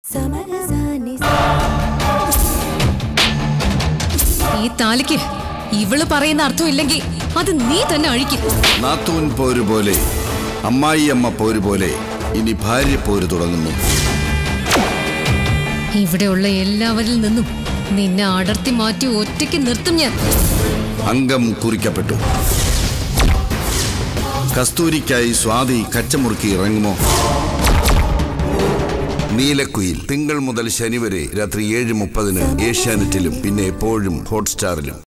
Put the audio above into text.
ഈ താലിക്ക് ഇവള് പറയുന്ന അർത്ഥം ഇല്ലെങ്കിൽ അത് നീ തന്നെ അഴിക്കും നാത്തൂൻ പോര് പോലെ അമ്മായിയമ്മ പോര് പോലെ ഇനി ഭാര്യ പോര് തുടങ്ങുന്നു ഇവിടെയുള്ള എല്ലാവരിൽ നിന്നും നിന്നെ അടർത്തി മാറ്റി ഒറ്റയ്ക്ക് നിർത്തും ഞാൻ അംഗം കുറിക്കപ്പെട്ടു കസ്തൂരിക്കായി സ്വാതി കച്ചമുറുക്കി ഇറങ്ങുമോ നീലക്കുയിൽ തിങ്കൾ മുതൽ ശനി വരെ രാത്രി ഏഴ് മുപ്പതിന് ഏഷ്യാനെറ്റിലും പിന്നെ എപ്പോഴും ഹോട്ട്സ്റ്റാറിലും